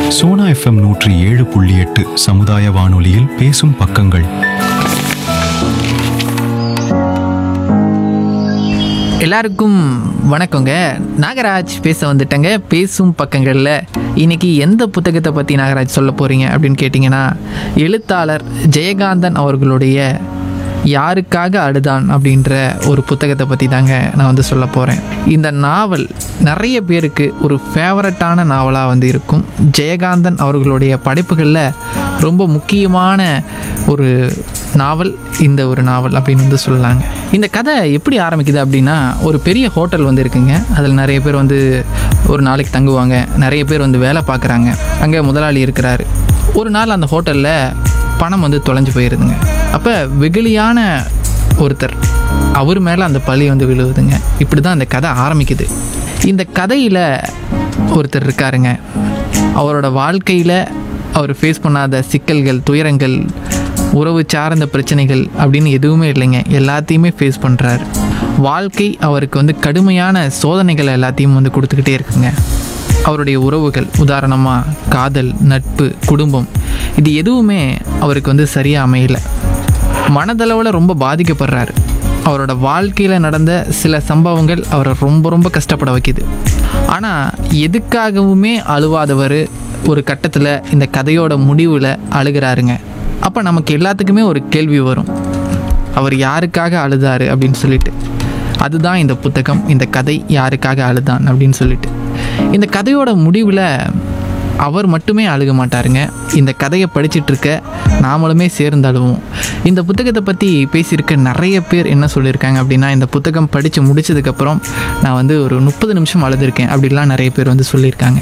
Sona FM நூற்றி ஏழு புள்ளி எட்டு சமுதாய வானொலியில் பேசும் பக்கங்கள் எல்லாருக்கும் வணக்கங்க நாகராஜ் பேச வந்துட்டேங்க பேசும் பக்கங்களில் இன்னைக்கு எந்த புத்தகத்தை பற்றி நாகராஜ் சொல்ல போகிறீங்க அப்படின்னு கேட்டிங்கன்னா எழுத்தாளர் ஜெயகாந்தன் அவர்களுடைய யாருக்காக அழுதான் அப்படின்ற ஒரு புத்தகத்தை பற்றி தாங்க நான் வந்து சொல்ல போகிறேன் இந்த நாவல் நிறைய பேருக்கு ஒரு ஃபேவரட்டான நாவலாக வந்து இருக்கும் ஜெயகாந்தன் அவர்களுடைய படைப்புகளில் ரொம்ப முக்கியமான ஒரு நாவல் இந்த ஒரு நாவல் அப்படின்னு வந்து சொல்லலாங்க இந்த கதை எப்படி ஆரம்பிக்குது அப்படின்னா ஒரு பெரிய ஹோட்டல் வந்து இருக்குங்க அதில் நிறைய பேர் வந்து ஒரு நாளைக்கு தங்குவாங்க நிறைய பேர் வந்து வேலை பார்க்குறாங்க அங்கே முதலாளி இருக்கிறாரு ஒரு நாள் அந்த ஹோட்டலில் பணம் வந்து தொலைஞ்சு போயிருதுங்க அப்போ வெகுளியான ஒருத்தர் அவர் மேலே அந்த பழி வந்து விழுவுதுங்க இப்படி தான் அந்த கதை ஆரம்பிக்குது இந்த கதையில் ஒருத்தர் இருக்காருங்க அவரோட வாழ்க்கையில் அவர் ஃபேஸ் பண்ணாத சிக்கல்கள் துயரங்கள் உறவு சார்ந்த பிரச்சனைகள் அப்படின்னு எதுவுமே இல்லைங்க எல்லாத்தையுமே ஃபேஸ் பண்ணுறாரு வாழ்க்கை அவருக்கு வந்து கடுமையான சோதனைகள் எல்லாத்தையும் வந்து கொடுத்துக்கிட்டே இருக்குங்க அவருடைய உறவுகள் உதாரணமாக காதல் நட்பு குடும்பம் இது எதுவுமே அவருக்கு வந்து சரியாக அமையலை மனதளவில் ரொம்ப பாதிக்கப்படுறாரு அவரோட வாழ்க்கையில் நடந்த சில சம்பவங்கள் அவரை ரொம்ப ரொம்ப கஷ்டப்பட வைக்குது ஆனால் எதுக்காகவுமே அழுவாதவர் ஒரு கட்டத்தில் இந்த கதையோட முடிவில் அழுகிறாருங்க அப்போ நமக்கு எல்லாத்துக்குமே ஒரு கேள்வி வரும் அவர் யாருக்காக அழுதாரு அப்படின்னு சொல்லிட்டு அதுதான் இந்த புத்தகம் இந்த கதை யாருக்காக அழுதான் அப்படின்னு சொல்லிட்டு இந்த கதையோட முடிவில் அவர் மட்டுமே அழுக மாட்டாருங்க இந்த கதையை படிச்சிட்டு இருக்க நாமளுமே சேர்ந்து அழுவோம் இந்த புத்தகத்தை பற்றி பேசியிருக்க நிறைய பேர் என்ன சொல்லியிருக்காங்க அப்படின்னா இந்த புத்தகம் படித்து முடிச்சதுக்கப்புறம் நான் வந்து ஒரு முப்பது நிமிஷம் அழுதுருக்கேன் அப்படிலாம் நிறைய பேர் வந்து சொல்லியிருக்காங்க